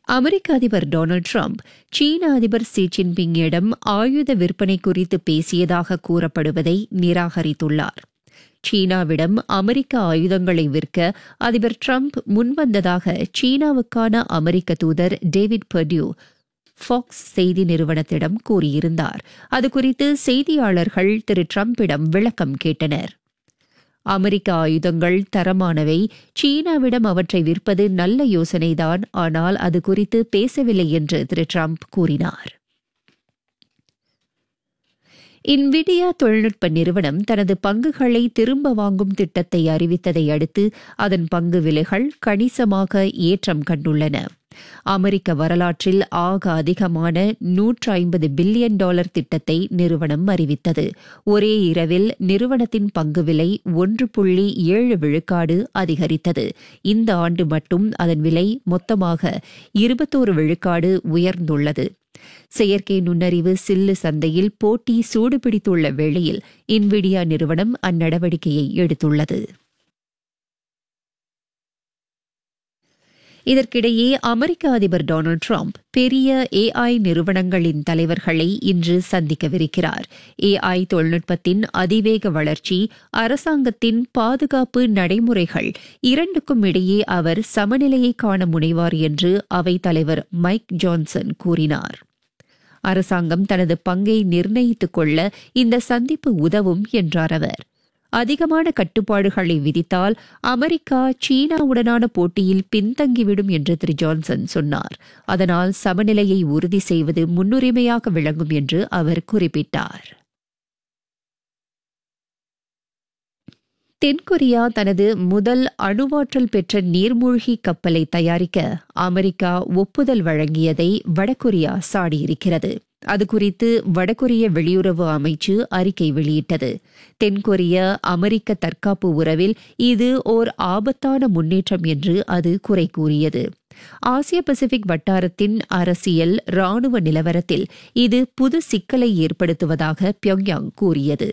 அமெரிக்க அதிபர் Donald Trump சீன அதிபர் ஷி ஜின்பிங்கிடம் ஆயுத விற்பனை குறித்து பேசியதாக கூறப்படுவதை நிராகரித்துள்ளார் சீனாவிடம் அமெரிக்க ஆயுதங்களை விற்க அதிபர் ட்ரம்ப் முன்வந்ததாக சீனாவுக்கான அமெரிக்க தூதர் டேவிட் பர்டியூ ஃபாக்ஸ் செய்தி நிறுவனத்திடம் கூறியிருந்தார் அது குறித்து செய்தியாளர்கள் திரு ட்ரம்பிடம் விளக்கம் கேட்டனர் அமெரிக்க ஆயுதங்கள் தரமானவை சீனாவிடம் அவற்றை விற்பது நல்ல யோசனைதான் ஆனால் அது குறித்து பேசவில்லை என்று திரு ட்ரம்ப் கூறினார் இன்விடியா தொழில்நுட்ப நிறுவனம் தனது பங்குகளை திரும்ப வாங்கும் திட்டத்தை அறிவித்ததை அடுத்து அதன் பங்கு விலைகள் கணிசமாக ஏற்றம் கண்டுள்ளன அமெரிக்க வரலாற்றில் ஆக அதிகமான நூற்று ஐம்பது பில்லியன் டாலர் திட்டத்தை நிறுவனம் அறிவித்தது ஒரே இரவில் நிறுவனத்தின் பங்கு விலை ஒன்று புள்ளி ஏழு விழுக்காடு அதிகரித்தது இந்த ஆண்டு மட்டும் அதன் விலை மொத்தமாக இருபத்தோரு விழுக்காடு உயர்ந்துள்ளது செயற்கை நுண்ணறிவு சில்லு சந்தையில் போட்டி சூடுபிடித்துள்ள வேளையில் இன்விடியா நிறுவனம் அந்நடவடிக்கையை எடுத்துள்ளது இதற்கிடையே அமெரிக்க அதிபர் டொனால்டு ட்ரம்ப் பெரிய ஏஐ நிறுவனங்களின் தலைவர்களை இன்று சந்திக்கவிருக்கிறார் ஏஐ தொழில்நுட்பத்தின் அதிவேக வளர்ச்சி அரசாங்கத்தின் பாதுகாப்பு நடைமுறைகள் இரண்டுக்கும் இடையே அவர் சமநிலையை காண முனைவார் என்று அவைத் தலைவர் மைக் ஜான்சன் கூறினார் அரசாங்கம் தனது பங்கை நிர்ணயித்துக் கொள்ள இந்த சந்திப்பு உதவும் என்றார் அவர் அதிகமான கட்டுப்பாடுகளை விதித்தால் அமெரிக்கா சீனாவுடனான போட்டியில் பின்தங்கிவிடும் என்று திரு ஜான்சன் சொன்னார் அதனால் சமநிலையை உறுதி செய்வது முன்னுரிமையாக விளங்கும் என்று அவர் குறிப்பிட்டார் தென்கொரியா தனது முதல் அணுவாற்றல் பெற்ற நீர்மூழ்கி கப்பலை தயாரிக்க அமெரிக்கா ஒப்புதல் வழங்கியதை வடகொரியா சாடியிருக்கிறது அது குறித்து வடகொரிய வெளியுறவு அமைச்சு அறிக்கை வெளியிட்டது தென்கொரிய அமெரிக்க தற்காப்பு உறவில் இது ஓர் ஆபத்தான முன்னேற்றம் என்று அது குறை கூறியது ஆசிய பசிபிக் வட்டாரத்தின் அரசியல் ராணுவ நிலவரத்தில் இது புது சிக்கலை ஏற்படுத்துவதாக பியோங்யாங் கூறியது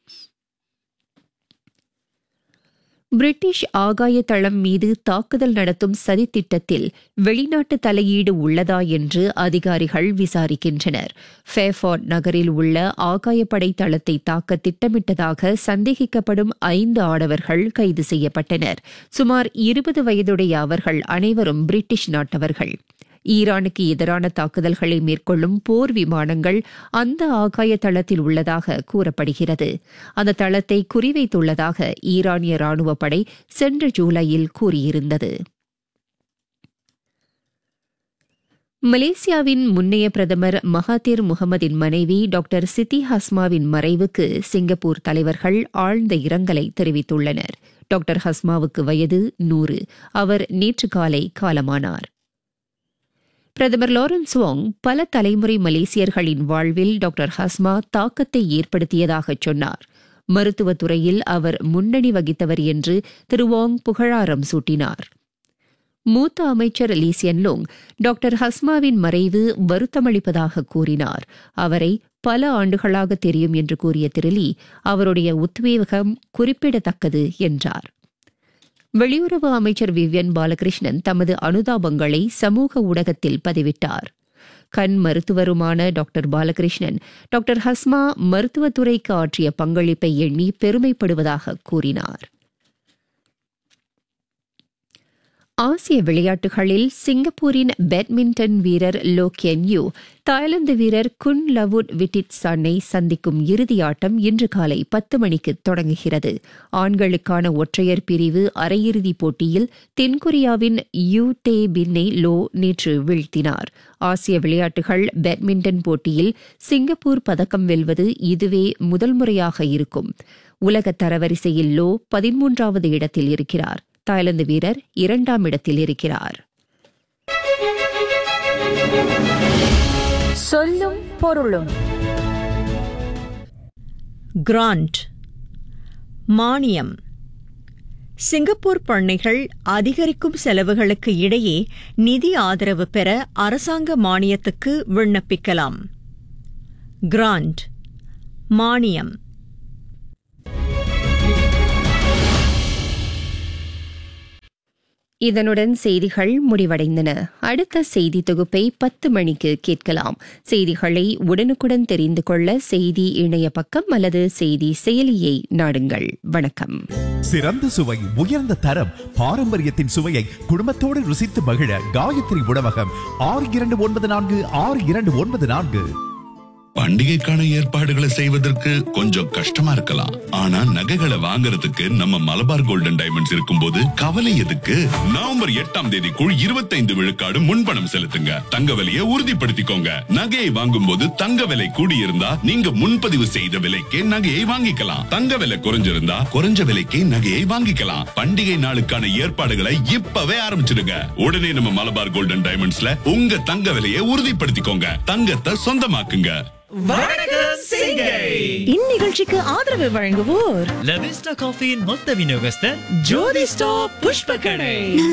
பிரிட்டிஷ் ஆகாய தளம் மீது தாக்குதல் நடத்தும் சதித்திட்டத்தில் வெளிநாட்டு தலையீடு உள்ளதா என்று அதிகாரிகள் விசாரிக்கின்றனர் ஃபேஃபார்ட் நகரில் உள்ள ஆகாயப்படை தளத்தை தாக்க திட்டமிட்டதாக சந்தேகிக்கப்படும் ஐந்து ஆடவர்கள் கைது செய்யப்பட்டனர் சுமார் இருபது வயதுடைய அவர்கள் அனைவரும் பிரிட்டிஷ் நாட்டவர்கள் ஈரானுக்கு எதிரான தாக்குதல்களை மேற்கொள்ளும் போர் விமானங்கள் அந்த ஆகாய தளத்தில் உள்ளதாக கூறப்படுகிறது அந்த தளத்தை குறிவைத்துள்ளதாக ஈரானிய ராணுவ படை சென்ற ஜூலையில் கூறியிருந்தது மலேசியாவின் முன்னைய பிரதமர் மகாதீர் முகமதின் மனைவி டாக்டர் சித்தி ஹஸ்மாவின் மறைவுக்கு சிங்கப்பூர் தலைவர்கள் ஆழ்ந்த இரங்கலை தெரிவித்துள்ளனர் டாக்டர் ஹஸ்மாவுக்கு வயது நூறு அவர் நேற்று காலை காலமானார் பிரதமர் லாரன்ஸ் வாங் பல தலைமுறை மலேசியர்களின் வாழ்வில் டாக்டர் ஹஸ்மா தாக்கத்தை ஏற்படுத்தியதாக சொன்னார் மருத்துவத்துறையில் அவர் முன்னணி வகித்தவர் என்று திரு வாங் புகழாரம் சூட்டினார் மூத்த அமைச்சர் லீசியன் லோங் டாக்டர் ஹஸ்மாவின் மறைவு வருத்தமளிப்பதாக கூறினார் அவரை பல ஆண்டுகளாக தெரியும் என்று கூறிய திரு லீ அவருடைய உத்வேகம் குறிப்பிடத்தக்கது என்றார் வெளியுறவு அமைச்சர் விவ்யன் பாலகிருஷ்ணன் தமது அனுதாபங்களை சமூக ஊடகத்தில் பதிவிட்டார் கண் மருத்துவருமான டாக்டர் பாலகிருஷ்ணன் டாக்டர் ஹஸ்மா மருத்துவத்துறைக்கு ஆற்றிய பங்களிப்பை எண்ணி பெருமைப்படுவதாக கூறினார் ஆசிய விளையாட்டுகளில் சிங்கப்பூரின் பேட்மிண்டன் வீரர் லோ கென் யூ தாய்லாந்து வீரர் குன் லவுட் விட்டிட் சன்னை சந்திக்கும் இறுதி ஆட்டம் இன்று காலை பத்து மணிக்கு தொடங்குகிறது ஆண்களுக்கான ஒற்றையர் பிரிவு அரையிறுதிப் போட்டியில் தென்கொரியாவின் யூ டே பின்னை லோ நேற்று வீழ்த்தினார் ஆசிய விளையாட்டுகள் பேட்மிண்டன் போட்டியில் சிங்கப்பூர் பதக்கம் வெல்வது இதுவே முதல் முறையாக இருக்கும் உலக தரவரிசையில் லோ பதிமூன்றாவது இடத்தில் இருக்கிறார் தாய்லாந்து வீரர் இரண்டாம் இடத்தில் இருக்கிறார் சொல்லும் பொருளும் கிராண்ட் மானியம் சிங்கப்பூர் பண்ணைகள் அதிகரிக்கும் செலவுகளுக்கு இடையே நிதி ஆதரவு பெற அரசாங்க மானியத்துக்கு விண்ணப்பிக்கலாம் கிராண்ட் மானியம் இதனுடன் செய்திகள் முடிவடைந்தன அடுத்த செய்தி தொகுப்பை பத்து மணிக்கு கேட்கலாம் செய்திகளை உடனுக்குடன் தெரிந்து கொள்ள செய்தி இணைய பக்கம் அல்லது செய்தி செயலியை நாடுங்கள் வணக்கம் சிறந்த சுவை உயர்ந்த தரம் பாரம்பரியத்தின் சுவையை குடும்பத்தோடு ருசித்து மகிழ காயத்ரி உணவகம் ஆறு இரண்டு ஒன்பது நான்கு ஆறு இரண்டு ஒன்பது நான்கு பண்டிகைக்கான ஏற்பாடுகளை செய்வதற்கு கொஞ்சம் கஷ்டமா இருக்கலாம் ஆனா நகைகளை வாங்குறதுக்கு நம்ம மலபார் கோல்டன் டைமண்ட்ஸ் இருக்கும்போது கவலை எதுக்கு நவம்பர் எட்டாம் தேதிக்குள் இருபத்தைந்து விழுக்காடு முன்பணம் செலுத்துங்க தங்க விலையை உறுதிப்படுத்திக்கோங்க நகையை வாங்கும்போது தங்க விலை கூடியிருந்தா நீங்க முன்பதிவு செய்த விலைக்கே நகையை வாங்கிக்கலாம் தங்க விலை குறைஞ்சிருந்தா குறைஞ்ச விலைக்கே நகையை வாங்கிக்கலாம் பண்டிகை நாளுக்கான ஏற்பாடுகளை இப்பவே ஆரம்பிச்சிடுங்க உடனே நம்ம மலபார் கோல்டன் டைமண்ட்ஸ்ல உங்க தங்க விலையை உறுதிப்படுத்திக்கோங்க தங்கத்தை சொந்தமாக்குங்க இந்நிகழ்ச்சிக்கு ஆதரவு வழங்குவோர் லவிஸ்டா காஃபியின் மொத்த விநியோகஸ்தர் ஜோதி ஸ்டாப் புஷ்ப கடை